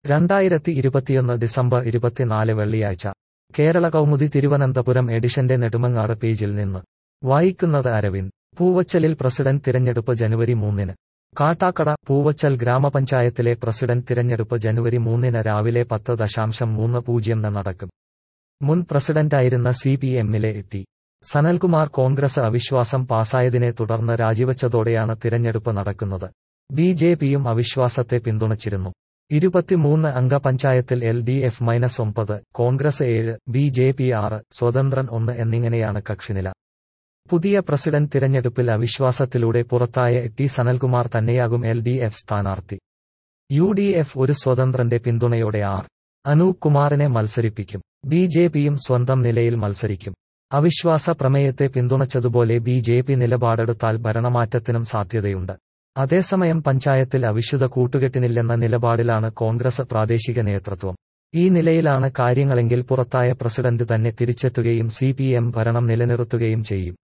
രണ്ടായിരത്തി ഇരുപത്തിയൊന്ന് ഡിസംബർ ഇരുപത്തിനാല് വെള്ളിയാഴ്ച കേരള കൗമുദി തിരുവനന്തപുരം എഡിഷന്റെ നെടുമങ്ങാട് പേജിൽ നിന്ന് വായിക്കുന്നത് അരവിന്ദ് പൂവച്ചലിൽ പ്രസിഡന്റ് തിരഞ്ഞെടുപ്പ് ജനുവരി മൂന്നിന് കാട്ടാക്കട പൂവച്ചൽ ഗ്രാമപഞ്ചായത്തിലെ പ്രസിഡന്റ് തിരഞ്ഞെടുപ്പ് ജനുവരി മൂന്നിന് രാവിലെ പത്ത് ദശാംശം മൂന്ന് പൂജ്യംന് നടക്കും മുൻ പ്രസിഡന്റായിരുന്ന സി പി എമ്മിലെ ടി സനൽകുമാർ കോൺഗ്രസ് അവിശ്വാസം പാസായതിനെ തുടർന്ന് രാജിവച്ചതോടെയാണ് തിരഞ്ഞെടുപ്പ് നടക്കുന്നത് ബി ജെ പിയും അവിശ്വാസത്തെ പിന്തുണച്ചിരുന്നു ഇരുപത്തിമൂന്ന് അംഗ പഞ്ചായത്തിൽ എൽ ഡി എഫ് മൈനസ് ഒമ്പത് കോൺഗ്രസ് ഏഴ് ബി ജെ പി ആറ് സ്വതന്ത്രൻ ഒന്ന് എന്നിങ്ങനെയാണ് കക്ഷിനില പുതിയ പ്രസിഡന്റ് തിരഞ്ഞെടുപ്പിൽ അവിശ്വാസത്തിലൂടെ പുറത്തായ ടി സനൽകുമാർ തന്നെയാകും എൽ ഡി എഫ് സ്ഥാനാർത്ഥി യു ഡി എഫ് ഒരു സ്വതന്ത്രന്റെ പിന്തുണയോടെ ആർ അനൂപ് കുമാറിനെ മത്സരിപ്പിക്കും ബി ജെ പിയും സ്വന്തം നിലയിൽ മത്സരിക്കും അവിശ്വാസ പ്രമേയത്തെ പിന്തുണച്ചതുപോലെ ബി ജെ പി നിലപാടെടുത്താൽ ഭരണമാറ്റത്തിനും സാധ്യതയുണ്ട് അതേസമയം പഞ്ചായത്തിൽ അവിശുദ്ധ കൂട്ടുകെട്ടിനില്ലെന്ന നിലപാടിലാണ് കോൺഗ്രസ് പ്രാദേശിക നേതൃത്വം ഈ നിലയിലാണ് കാര്യങ്ങളെങ്കിൽ പുറത്തായ പ്രസിഡന്റ് തന്നെ തിരിച്ചെത്തുകയും സി പി എം ഭരണം നിലനിർത്തുകയും ചെയ്യും